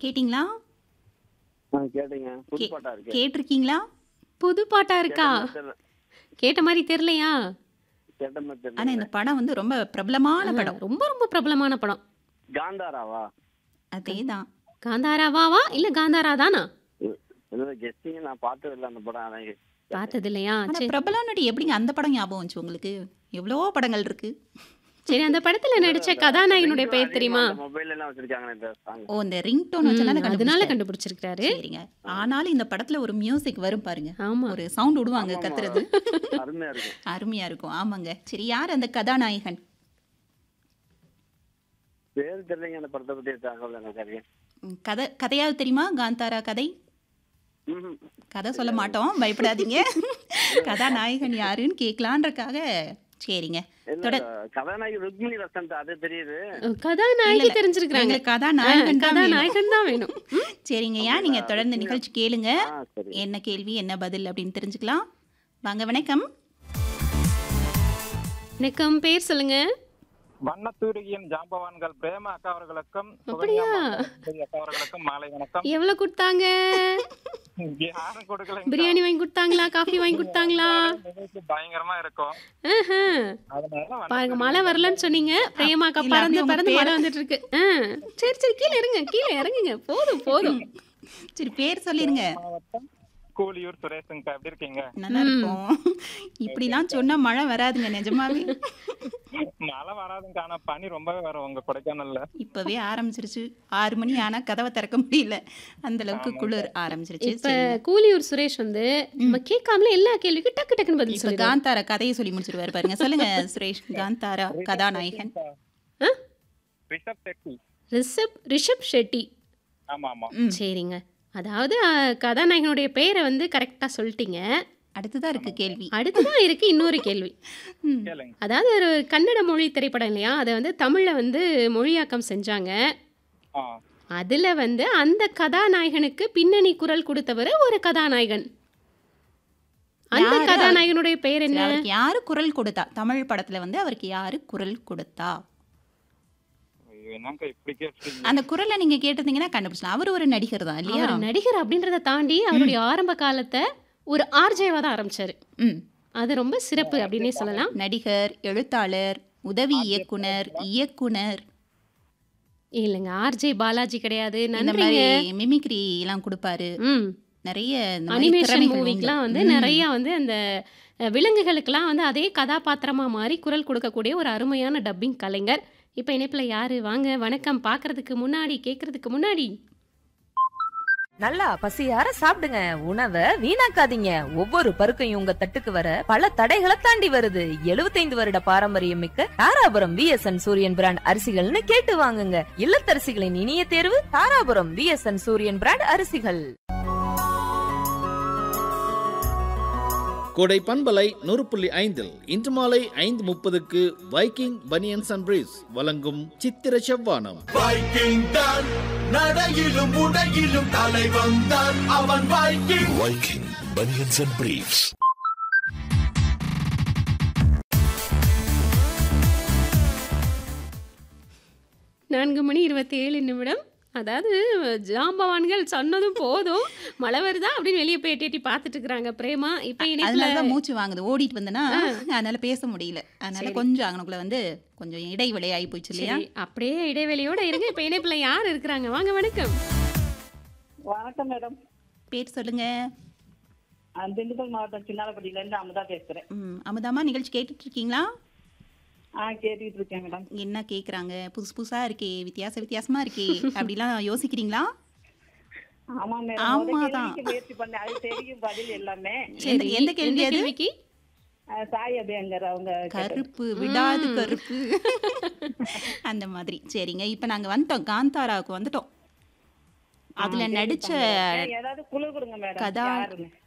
கேட்டிங்களா ஆ கேட்டீங்க புதுப்பாட்டா இருக்கு கேட்டிருக்கீங்களா புது பாட்டா இருக்கா தெரியல. கேட்ட மாதிரி தெரியலையா கேட்ட மாதிரி ஆனா தெரியல இந்த படம் வந்து ரொம்ப பிரபலமான படம் ரொம்ப ரொம்ப பிரபலமான படம் காந்தாராவா அதேதான் காந்தாராவாவா இல்ல காந்தாரா தானா இல்லை கெஸ்டிங் நான் பார்த்தது இல்லை அந்த படம் அதான் கே- பார்த்தது இல்லையா ஆனா சரி பிரபலம்னுட்டு எப்படிங்க அந்த படம் ஞாபகம் வந்துச்சு உங்களுக்கு எவ்வளவோ படங்கள் இருக்கு சரி அந்த படத்துல நடிச்ச கதாநாயகனுடைய பெயர் தெரியுமா மொபைல் எல்லாம் வச்சிருக்காங்க இந்த சாங் ஓ இந்த ரிங் டோன் வச்சனால ம், அதனால கண்டுபிடிச்சிருக்காரு சரிங்க ஆனாலும் இந்த படத்துல ஒரு மியூசிக் வரும் பாருங்க ஆமா ஒரு சவுண்ட் விடுவாங்க கத்துறது அருமையா இருக்கும் அருமையா இருக்கும் ஆமாங்க சரி யார் அந்த கதாநாயகன் பேர் தெரியலைங்க அந்த படத்தை பத்தி தகவல் எனக்கு அறியும் ம், கதை கதையாவது தெரியுமா காந்தாரா கதை ம்ஹும். கதை சொல்ல மாட்டோம் பயப்படாதீங்க கதாநாயகன் யாருன்னு கேட்கலான்றக்காக சரிங்க இல்ல தொடர் கதாநாயகி ருக்மிணி வசந்த் அது தெரியுது கதாநாயகி இல்ல, தெரிஞ்சிருக்காங்க எங்களுக்கு கதாநாயகன் தான் வேணும். கதாநாயகன் தான் வேணும் ம், சரிங்க ஏன் நீங்க தொடர்ந்து நிகழ்ச்சி கேளுங்க ஆ சரி என்ன கேள்வி என்ன பதில் அப்படின்னு தெரிஞ்சுக்கலாம் வாங்க வணக்கம் வணக்கம் பேர் சொல்லுங்க வண்ணத்தூரியின் ஜாம்பவான்கள் பிரேமா அக்கா அவர்களுக்கும் அப்படியா? சுகன்யா மாதவன் அக்கா அவர்களுக்கும் மாலை வணக்கம் எவ்வளவு கொடுத்தாங்க யாரும் கொடுக்கல பிரியாணி வாங்கி கொடுத்தாங்களா காஃபி வாங்கி கொடுத்தாங்களா நிகழ்ச்சி பயங்கரமா இருக்கும் ஆஹா. அதனால பாருங்க வண்ணத்தூரியின் மழை வரலன்னு சொன்னீங்க பிரேமாக்கா இல்ல, பறந்து அப்படியே உங்க பறந்து பேர- மழை வந்துட்டு இருக்கு ஆ, சரி சரி கீழே இறங்க கீழே இறங்குங்க போதும் போதும் சரி பேர் சொல்லிருங்க மாவட்டம் கூலியூர் சுரேஷுங்கக்கா எப்படி இருக்கீங்க நல்லா இருக்கும் இப்படிலாம் சொன்னா மழை வராதுங்க நிஜமாவே மழை வராதுங்க ஆனா பனி ரொம்பவே வரும் உங்க கொடைக்கானல்ல இப்பவே ஆரம்பிச்சிருச்சு ஆறு மணி ஆனா கதவை திறக்க முடியல அந்த அளவுக்கு குளிர் ஆரம்பிச்சிருச்சு இப்ப சரிங்க. கூலியூர் சுரேஷ் வந்து நம்ம கேட்காமல எல்லா கேள்விக்கும் டக்கு டக்குன்னு பதில் இப்ப சொல்லிடுவாரு காந்தாரா கதையை சொல்லி முடிச்சிருவாரு பாருங்க சொல்லுங்க சுரேஷ் காந்தாரா கதாநாயகன் ஆ? ரிஷப் செட்டி ரிஷப் ரிஷப் ஷெட்டி ஆமா ஆமா ம். சரிங்க அதாவது அஹ், கதாநாயகனுடைய பேரை வந்து கரெக்டா சொல்லிட்டீங்க அடுத்ததா இருக்கு கேள்வி அடுத்ததான் இருக்கு இன்னொரு கேள்வி ம். கேளுங்க அதாவது ஒரு கன்னட மொழி திரைப்படம் இல்லையா அதை வந்து தமிழ்ல வந்து மொழியாக்கம் செஞ்சாங்க ஆ அதுல வந்து அந்த கதாநாயகனுக்கு பின்னணி குரல் கொடுத்தவர் ஒரு கதாநாயகன் அந்த யாரு? கதாநாயகனுடைய பெயர் சரி, என்ன அவருக்கு யாரு குரல் கொடுத்தா தமிழ் படத்துல வந்து அவருக்கு யாரு குரல் கொடுத்தா ஐயோ, என்னங்க இப்படி கேட்டீங்க அந்த குரலை நீங்க கேட்டிருந்தீங்கன்னா கண்டுபிடிச்சலாம் அவர் ஒரு நடிகர் தான் இல்லையா அவர் நடிகர் அப்படின்றத தாண்டி அவருடைய ஆரம்ப காலத்தை ஒரு ஆர்ஜேவா தான் ஆரம்பிச்சாரு ம் அது ரொம்ப சிறப்பு அப்படின்னே சொல்லலாம் நடிகர் எழுத்தாளர் உதவி இயக்குனர் இயக்குனர் இல்லைங்க ஆர்ஜே பாலாஜி கிடையாது இந்த நன்றிங்க மாதிரி மிமிக்ரி எல்லாம் கொடுப்பாரு ம் நிறைய இந்த மாதிரி அனிமேஷன் திறமைகள் மூவிக்கெலாம் உண்டு. வந்து ம். நிறைய வந்து அந்த அஹ், விலங்குகளுக்கெல்லாம் வந்து அதே கதாபாத்திரமா மாறி குரல் கொடுக்கக்கூடிய ஒரு அருமையான டப்பிங் கலைஞர் இப்போ இணைப்பில் யாரு வாங்க வணக்கம் பார்க்கறதுக்கு முன்னாடி கேட்கறதுக்கு முன்னாடி நல்லா பசியார சாப்பிடுங்க உணவை வீணாக்காதீங்க ஒவ்வொரு பருக்கையும் உங்க தட்டுக்கு வர பல தடைகளை தாண்டி வருது 75 வருட பாரம்பரியம் மிக்க தாராபுரம் விஎஸ்என் சூரியன் பிராண்ட் அரிசிகள்னு கேட்டு வாங்குங்க இல்லத்தரசிகளின் இனிய தேர்வு தாராபுரம் விஎஸ்என் சூரியன் பிராண்ட் அரிசிகள் கோடை பண்பலை நூறு புள்ளி ஐந்தில் இன்று மாலை ஐந்து முப்பதுக்கு வைக்கிங் பனியன்ஸ் அண்ட் பிரீஸ் வழங்கும் சித்திர செவ்வானம் வைக்கிங் தான் நடையிலும் உடையிலும் தலை வந்தான் அவன் Viking Viking banians and briefs நான்கு மணி இருபத்தி ஏழு நிமிடம் அதாவது ஜாம்பவான்கள் சொன்னதும் போதும் மழை வருதா அப்படின்னு வெளியே போய் எட்டி எட்டி பார்த்துட்டு இருக்கிறாங்க பிரேமா இப்போ இணைப்பில் அதனாலதான் மூச்சு வாங்குது ஓடிட்டு வந்தனா அதனால பேச முடியல அதனால கொஞ்சம் அங்கனக்குள்ள வந்து கொஞ்சம் இடைவெளி ஆகி போச்சு இல்லையா சரி அப்படியே இடைவெளியோட இருங்க இப்போ இணைப்பில் யார் இருக்கிறாங்க வாங்க வணக்கம் வணக்கம் மேடம் பேர் சொல்லுங்க நான் திண்டுக்கல் மாவட்டம் சின்னாலப்பட்டியில இருந்து அமுதா பேசுறேன் ம் அமுதாமா நிகழ்ச்சி கேட்டுட்டு இருக்கீங்களா ஆ கேட்டுட்டு இருக்கேன் மேடம் என்ன கேக்குறாங்க புதுசு புதுசா இருக்கே வித்தியாச வித்தியாசமா இருக்கே அப்படிலாம் யோசிக்கிறீங்களா ஆமா மேடம் ஆமாதான். முத கேள்விக்கு முயற்சி பண்ணேன் அது தெரியும் பதில் எல்லாமே எந்த- எந்த கேள்வி அது கேள்விக்கு அஹ் சாய் அபியங்கர் அவங்க கேட்டது. கருப்பு விடாது கருப்பு அந்த மாதிரி சரிங்க இப்ப நாங்க வந்துட்டோம் காந்தாராவுக்கு வந்துட்டோம் அதுல நடிச்ச ஏதாவது குழு கொடுங்க மேடம் கதா யாருன்னு